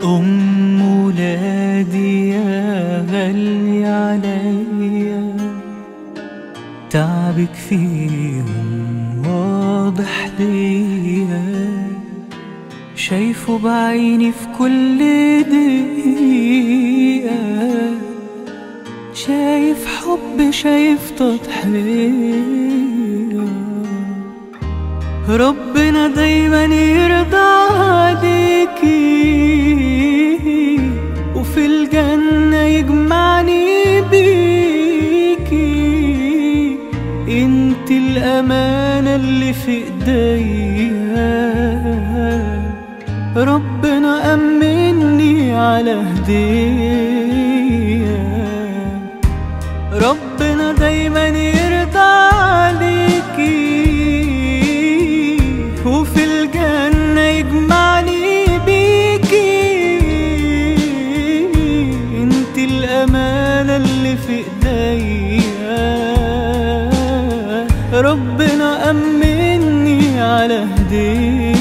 أم ولادي يا غالي عليا تعبك فيهم واضح ليا شايفه بعيني في كل دقيقة شايف حب شايف تضحية ربنا دايما يرضى عليكي وفي الجنة يجمعني بيكي انت الأمانة اللي في ايديا ربنا أمني على هدية ربنا دايما يرضى عليكي وفي الجنة يجمعني بيكي انت الأمانة اللي في ايديا ربنا أمني على هدية